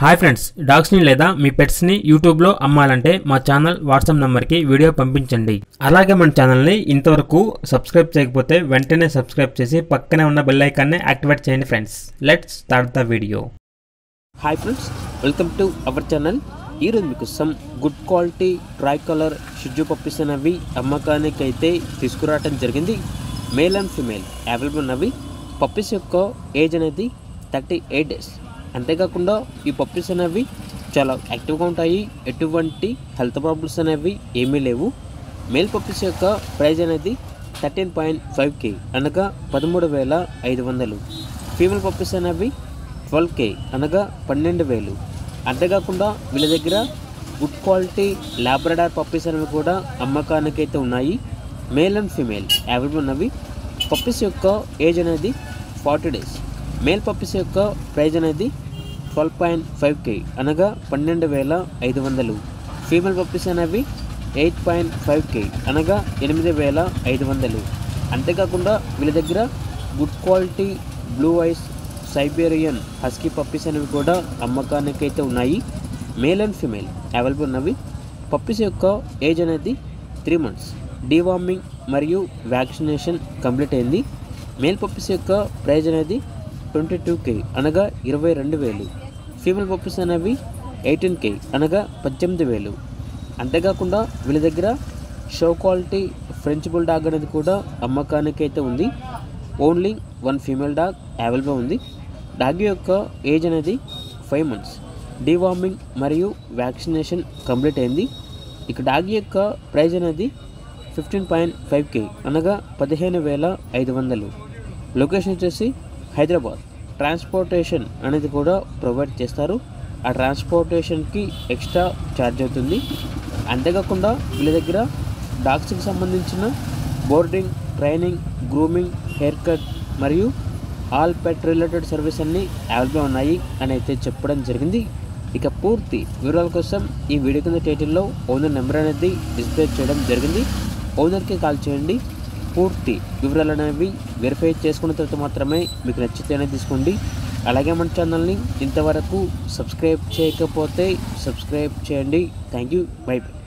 hi friends డాగ్స్ని లేదా మీ పెట్స్ని యూట్యూబ్లో అమ్మాలంటే మా ఛానల్ వాట్సాప్ నెంబర్కి వీడియో పంపించండి అలాగే మన ఛానల్ని ఇంతవరకు సబ్స్క్రైబ్ చేయకపోతే వెంటనే సబ్స్క్రైబ్ చేసి పక్కనే ఉన్న బెల్ ఐకాన్ని యాక్టివేట్ చేయండి friends let's start the video hi friends welcome to our channel ఈరోజు మీకు some good quality tri colour షిజ్జు పప్పీస్ అనేవి అమ్మకానికి అయితే తీసుకురావటం జరిగింది మేల్ అండ్ ఫిమేల్ అవైలబుల్ ఉన్నవి పప్పీస్ యొక్క ఏజ్ అనేది థర్టీ ఎయిట్ డేస్ అంతేకాకుండా ఈ పప్పీస్ అనేవి చాలా యాక్టివ్గా ఉంటాయి ఎటువంటి హెల్త్ ప్రాబ్లమ్స్ అనేవి ఏమీ లేవు మేల్ పప్పీస్ యొక్క ప్రైస్ అనేది థర్టీన్ పాయింట్ ఫైవ్ కే అనగా పదమూడు వేల ఐదు వందలు ఫీమేల్ పప్పీస్ అనేవి ట్వెల్వ్ కే అనగా పన్నెండు వేలు అంతేకాకుండా వీళ్ళ దగ్గర గుడ్ క్వాలిటీ లాబ్రడార్ పప్పీస్ అనేవి కూడా అమ్మకానికి అయితే ఉన్నాయి మేల్ అండ్ ఫీమేల్ అవైలబుల్ ఉన్నవి పప్పీస్ యొక్క ఏజ్ అనేది ఫార్టీ డేస్ మేల్ పప్పీస్ యొక్క ప్రైజ్ అనేది ట్వెల్వ్ పాయింట్ ఫైవ్ కే అనగా పన్నెండు వేల ఐదు వందలు ఫీమేల్ పప్పీస్ అనేవి ఎయిట్ పాయింట్ ఫైవ్ కే అనగా ఎనిమిది వేల ఐదు వందలు అంతేకాకుండా వీళ్ళ దగ్గర good quality blue eyes Siberian husky puppies అనేవి కూడా అమ్మకానికి అయితే ఉన్నాయి మేల్ అండ్ ఫిమేల్ అవైలబుల్ ఉన్నవి పప్పీస్ యొక్క ఏజ్ అనేది త్రీ మంత్స్ డీవార్మింగ్ మరియు వ్యాక్సినేషన్ కంప్లీట్ అయింది మేల్ పప్పీస్ యొక్క ప్రైజ్ అనేది ట్వంటీ టూ కే అనగా ఇరవై రెండు వేలు ఫీమేల్ పప్పీస్ అనేవి ఎయిటీన్ కే అనగా పద్దెనిమిది వేలు అంతేకాకుండా వీళ్ళ దగ్గర show quality French bulldog అనేది కూడా అమ్మకానికి అయితే ఉంది only one female dog available ఉంది డాగ్ యొక్క ఏజ్ అనేది ఫైవ్ మంత్స్ డీవార్మింగ్ మరియు వ్యాక్సినేషన్ కంప్లీట్ అయింది ఇక డాగ్ యొక్క ప్రైజ్ అనేది ఫిఫ్టీన్ పాయింట్ ఫైవ్ కే అనగా పదిహేను వేల ఐదు వందలు లొకేషన్ వచ్చేసి హైదరాబాద్ ట్రాన్స్పోర్టేషన్ అనేది కూడా ప్రొవైడ్ చేస్తారు ఆ ట్రాన్స్పోర్టేషన్కి ఎక్స్ట్రా ఛార్జ్ అవుతుంది అంతేకాకుండా వీళ్ళ దగ్గర డాగ్స్కి సంబంధించిన boarding training grooming haircut మరియు ఆల్ పెట్ రిలేటెడ్ సర్వీస్ అన్నీ అవైలబుల్ ఉన్నాయి అని అయితే చెప్పడం జరిగింది ఇక పూర్తి వివరాల కోసం ఈ వీడియో కింద టైటిల్లో ఓనర్ నెంబర్ అనేది డిస్ప్లే చేయడం జరిగింది ఓనర్కి కాల్ చేయండి పూర్తి వివరాలు అనేవి వెరిఫై చేసుకున్న తర్వాత మాత్రమే మీకు నచ్చితేనే తీసుకోండి అలాగే మన ఛానల్ని ఇంతవరకు సబ్స్క్రైబ్ చేయకపోతే సబ్స్క్రైబ్ చేయండి థ్యాంక్ యూ బై బై